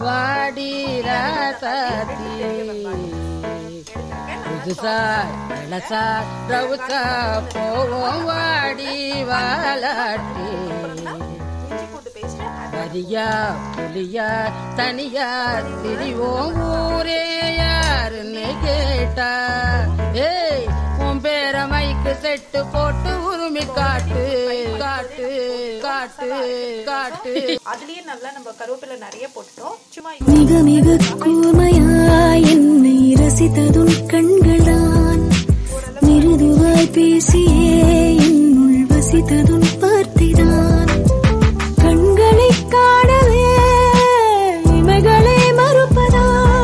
வாடி ராசாத்தி புதுசா இளசா ரவுசா போவோம் வாடி வாலாட்டி இஞ்சி பூண்டு பேஸ்ட் வரியா புலியா தனியா திரிவோம் ஊரே யாருன்னு கேட்டா ஏய் உன் பேர மைக்கு செட்டு போட்டு உரிமை காட்டு காட்டு காட்டு காட்டு அதுலயே நல்லா நம்ம கருவேப்பிலை நிறைய போட்டுட்டோம் சும்மா மிக மிக கூர்மையாய் என்னை ரசித்ததும் கண்கள்தான் மிருதுவாய் பேசியே என்னுள் வசித்ததும் வார்த்தைதான் கண்களை காணவே இமைகளை மறுப்பதா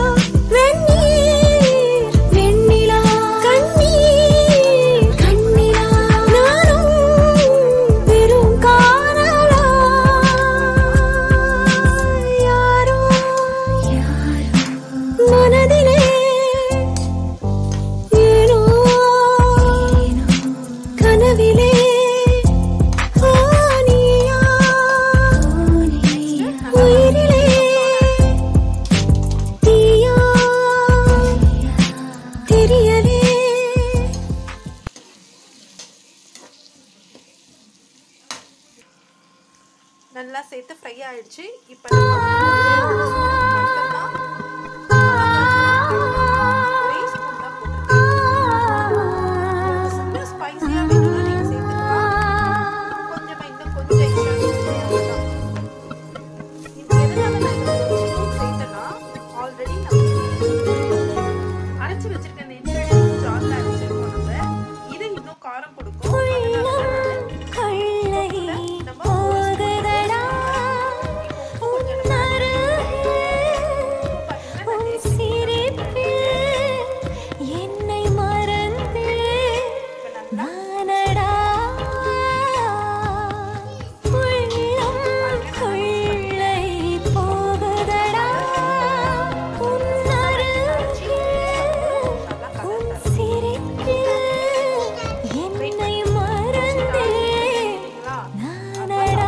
வெந்நீர் வெண்ணிலா கண்ணீர் கண்ணிலா நானும் வெறும் காணலா யாரோ யாரோ மனதிலே ஏனோ கனவிலே ஆனியா உயிரிலே தீயா தெரியலே நல்லா சேர்த்து ஃப்ரை ஆயிடுச்சு இப்போ நம்ம ஒரே ஸ்பூன் தான் போட்டுருக்கேன் ஸ்பைசியாக வேணும்னா நீங்கள் சேர்த்துக்கலாம் கொஞ்சமாக இன்னும் கொஞ்சம் எக்ஸ்ட்ரா இது எதனால நான் இந்த ஸ்பூன் சேர்த்தேன்னா ஆல்ரெடி நம்ம அரைச்சி வச்சிருக்க இந்த இன்கிரீடியன்ஸ் ஜாரில் அரைச்சிருக்கோம் நம்ம இது இன்னும் காரம் கொடுக்கும் அதனால நான் கொள்ளை நம்ம போகுதடா கொஞ்சம் நம்ம உன் சிரிப்பில் என்னை மறந்து நானடா உள்ளம் கொள்ளை போகுதடா உன் அருகில் உன் சிரிப்பில் என்னை மறந்து நானடா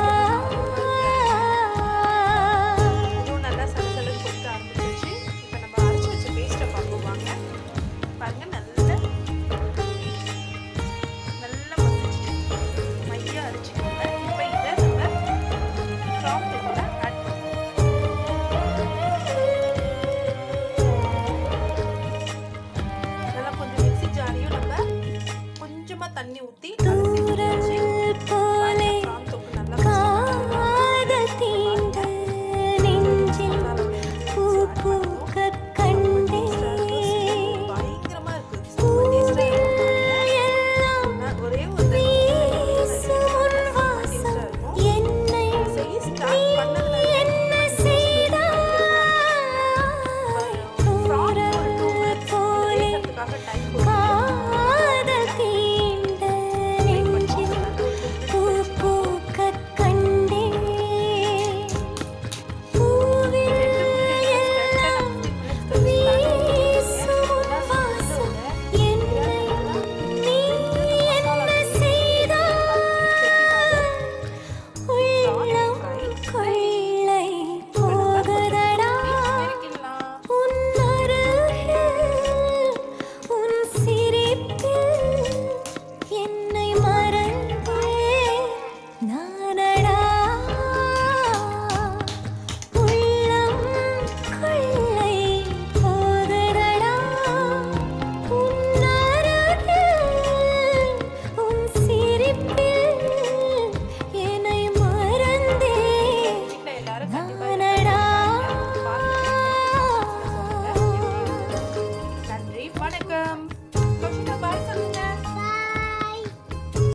இன்னும் நல்லா சலசலன்னு கொதிக்க ஆரம்பிச்சிருச்சு இப்போ நம்ம அரைச்சி வச்ச பேஸ்ட்டை பார்ப்போம் வாங்க பாருங்க நல்ல நல்லா மசிச்சு மையா அரைச்சிக்கோங்க இப்போ இதை நம்ம ட்ராப் தூக்கில் ஆட் நல்லா கொஞ்சம் மிக்ஸி ஜாரையும் நம்ம கொஞ்சமாக தண்ணி ஊற்றி தூரல் போலே ட்ராப் தூக்கு நல்லா காதல் தீண்ட நெஞ்சில் பூ பூக்கக் கண்டேன். பயங்கரமா இருக்கு செம்ம டேஸ்டா இருக்கு எல்லாம் ஒரே ஒரு வீசும் உன் வாசம் என்னை செய்ய ஸ்டார்ட் பண்ணதுல என்ன செய்தாய்? தூரல் போலே டைம்